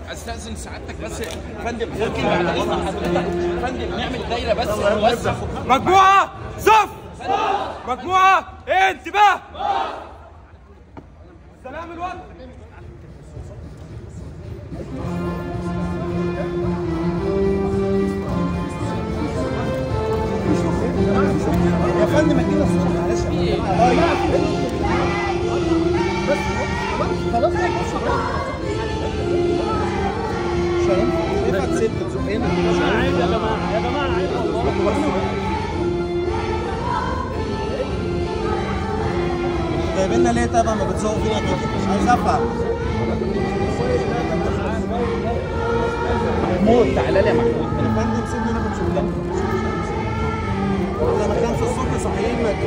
استاذن سعادتك بس يا فندم ممكن بعد اذن حضرتك فندم نعمل دايره بس نوسع مجموعة صف مجموعة انتباه سلام الوطن يا فندم ادينا الصوره معلش خلاص مش هينفع ينفع تسد تزقنا عيب يا جماعه يا جماعه عيب جايبيننا ليه طبعا ما بتسوقوا فينا كده مش عايز افهم محمود تعالى لي يا محمود يا فندم سيبني ناخد شغلنا احنا من خمسة الصبح صاحيين ما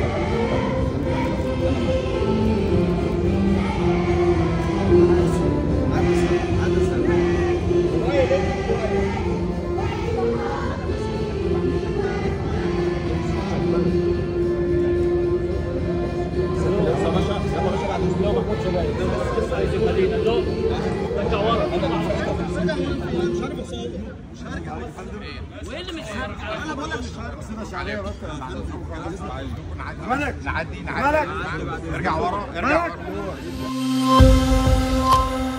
ملك نعدي ملك ارجع ورا ارجع ورا